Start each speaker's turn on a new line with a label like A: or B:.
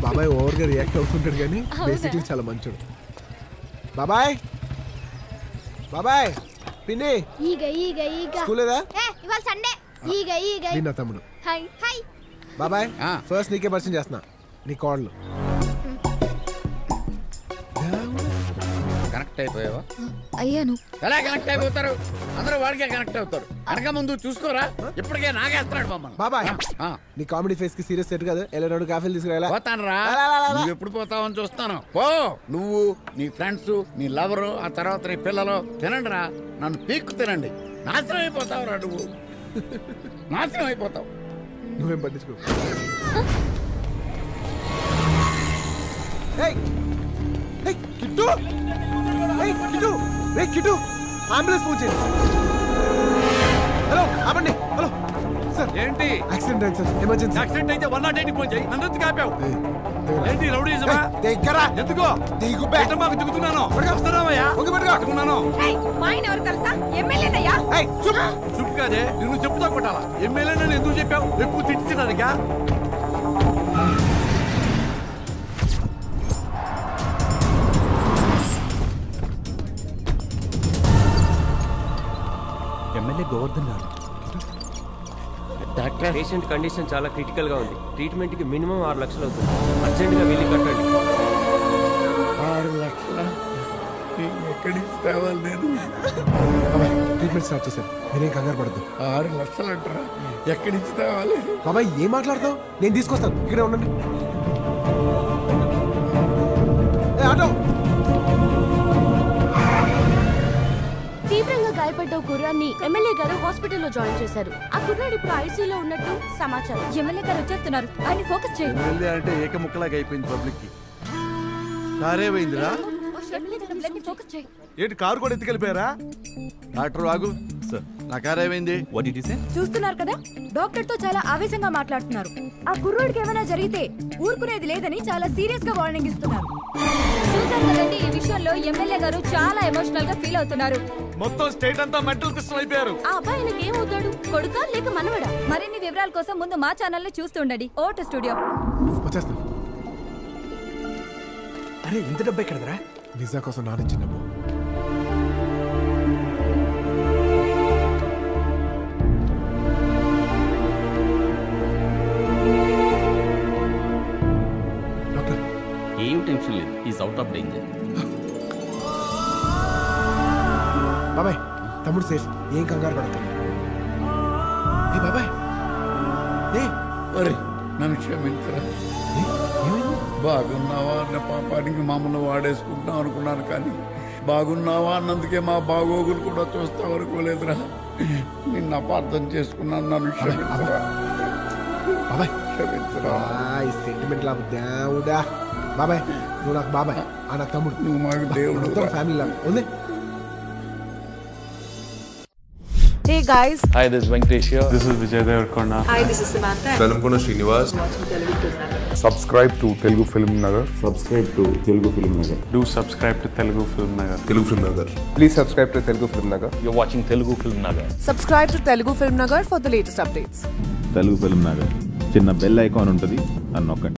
A: బాబాయ్ ఓవర్గా రియాక్ట్ అవుతుంటాడు కానీ బేసిక్లీ చాలా మంచోడు బాబాయ్ బాబాయ్ పిన్ని
B: ఈగ ఈగ ఈగ
A: స్కూల్ లేదా
B: ఏ ఇవాళ సండే ఈగ ఈగ
A: నీ నా తమ్ముడు
B: హాయ్ హాయ్
A: బాబాయ్
C: ఆ.
A: ఫస్ట్ నీకే పరిచయం చేస్తున్నా నీ కోడలు
C: కనెక్ట్ అయిపోయావా
B: అయ్యాను
C: ఎలా కనెక్ట్ అయిపోతారు అందరూ వాడికే కనెక్ట్ అవుతారు వెనక ముందు చూసుకోరా ఇప్పటికే నాగేస్తున్నాడు మమ్మల్ని
A: బాబాయ్
C: ఆ,
A: నీ కామెడీ ఫేస్ కి సీరియస్ సెట్ కదా ఎలా రెండు కాఫీలు తీసుకురా
C: పోతాను రా
A: లా, లా, లా, లా.
C: నువ్వు ఎప్పుడు పోతావని చూస్తాను పో నువ్వు నీ ఫ్రెండ్స్ నీ లవరు ఆ తర్వాత నీ పిల్లలు తినండి రా నన్ను పీక్కు తినండి నాశనం అయిపోతావు రా నువ్వు నాశనం అయిపోతావు
A: నువ్వేం పట్టించుకో ఏయ్! ఏయ్, కిట్టు ఏయ్, కిట్టు ఏయ్, కిట్టు అంబులెన్స్ ఫోన్ చేయండి హలో ఆపండి హలో సార్
D: ఏంటి
A: యాక్సిడెంట్ అయింది సార్ ఎమర్జెన్సీ
D: యాక్సిడెంట్ అయితే వన్ నాట్ ఎయిట్ ఫోన్ చేయి నన్ను ఎందుకు ఆపావు ఏంటి రౌడీజమా
A: దగ్గర
D: ఎందుకో
A: దిగు
D: బయట మాకు దిగుతున్నాను వస్తున్నావయ్యా
A: ఒంగి పట్టుకో.
D: పట్టుకున్నాను
E: మా ఆయన ఎవరు తెలుసా ఎమ్మెల్యేనయ్యా
A: ఏయ్, చూపు.
D: చూపు కాదే నిన్ను చెప్పుతా కొట్టాలా ఎమ్మెల్యే నన్ను ఎందుకు చెప్పావు ఎక్కువ తిట్టినారుగా
F: ఎమ్మెల్యే గోవర్ధన్ గారు
C: డాక్టర్
G: పేషెంట్ కండిషన్ చాలా క్రిటికల్ గా ఉంది ట్రీట్మెంట్ కి మినిమం ఆరు లక్షలు అవుతుంది అర్జెంట్ గా వెళ్ళి కట్టండి
C: ఆరు లక్షల ఎక్కడి నుంచి తేవాలి నేను
A: బాబాయ్ ట్రీట్మెంట్ స్టార్ట్ చేశారు మీరేం కంగారు పడద్దు
C: ఆరు లక్షలు అంటారా ఎక్కడి నుంచి తేవాలి
A: బాబాయ్ ఏం మాట్లాడతావు నేను తీసుకొస్తాను ఇక్కడే ఉండండి ఏ, ఆటో
B: తీవ్రంగా గాయపడ్డ ఓ కుర్రాన్ని ఎమ్మెల్యే గారు హాస్పిటల్లో జాయిన్ చేశారు ఆ కుర్రాడు ఇప్పుడు ఐసీయూలో ఉన్నట్టు సమాచారం
E: ఎమ్మెల్యే గారు వచ్చేస్తున్నారు ఆయన ఫోకస్ చేయండి
D: ఎమ్మెల్యే అంటే ఏకముక్కలాగా అయిపోయింది పబ్లిక్ కి కారేమైందిరా
E: ఎమ్మెల్యే గారు బ్లడ్ ని ఫోకస్ చేయి
D: ఏంటి కారు కూడా ఎత్తుకెళ్ళిపోయారా డాక్టర్ ఆగు సార్ నా కారు ఏమైంది
F: వాట్ ఇట్ ఈస్
E: చూస్తున్నారు కదా డాక్టర్ తో చాలా ఆవేశంగా మాట్లాడుతున్నారు ఆ కుర్రోడికి ఏమైనా జరిగితే ఊరుకునేది లేదని చాలా సీరియస్ గా వార్నింగ్ ఇస్తున్నారు చూసారు కదండి ఈ విషయంలో ఎమ్మెల్యే గారు చాలా ఎమోషనల్ గా ఫీల్ అవుతున్నారు
D: మొత్తం స్టేట్ అంతా మెంటల్ పిస్టల్ అయిపోయారు
B: ఆ అబ్బాయి ఆయనకి ఏమవుతాడు కొడుకా లేక మనవడా
E: మరిన్ని వివరాల కోసం ముందు మా ఛానల్ ని చూస్తుండండి ఓటు స్టూడియో
A: వచ్చేస్తాను
F: అరే ఇంత డబ్బు ఎక్కడదరా
A: వీసా కోసం నానిచ్చిన డబ్బు డాక్టర్
H: ఏం టెన్షన్ లేదు ఈజ్ అవుట్ ఆఫ్ డేంజర్
A: బాబాయ్ తమ్ముడు సేఫ్ ఏం కంగారు పడకండి ఏ బాబాయ్ ఏ
C: ఒరే నన్ను క్షమించరా
A: ఏ, ఏమైంది
C: బాగున్నావా అన్న పాపానికి మమ్మల్ని వాడేసుకుంటాం అనుకున్నాను కానీ బాగున్నావా అన్నందుకే మా బాగోగులు కూడా చూస్తాం అనుకోలేదురా నిన్ను అపార్థం చేసుకున్నాను నన్ను క్షమించరా
A: బాబాయ్
C: క్షమించరా
A: ఈ సెంటిమెంట్ లాభ దేవుడా బాబాయ్ నువ్వు నాకు బాబాయ్ ఆ నాకు తమ్ముడు
C: నువ్వు మాకు దేవుడు
A: మొత్తం ఫ్యామిలీ లాగా ఉంది
E: hey guys
H: hi this Venkatesh
I: This is Vijay Devarkonda.
E: Hi this is Samantha
I: Velankonda Srinivas subscribe to Telugu film Nagar subscribe to Telugu film Nagar do subscribe to Telugu film Nagar Telugu film Nagar please subscribe to Telugu film Nagar
H: you watching Telugu film Nagar
E: subscribe to Telugu film Nagar for the latest updates
J: Telugu film Nagar చిన్న bell icon ఉంటుంది అని నొక్కండి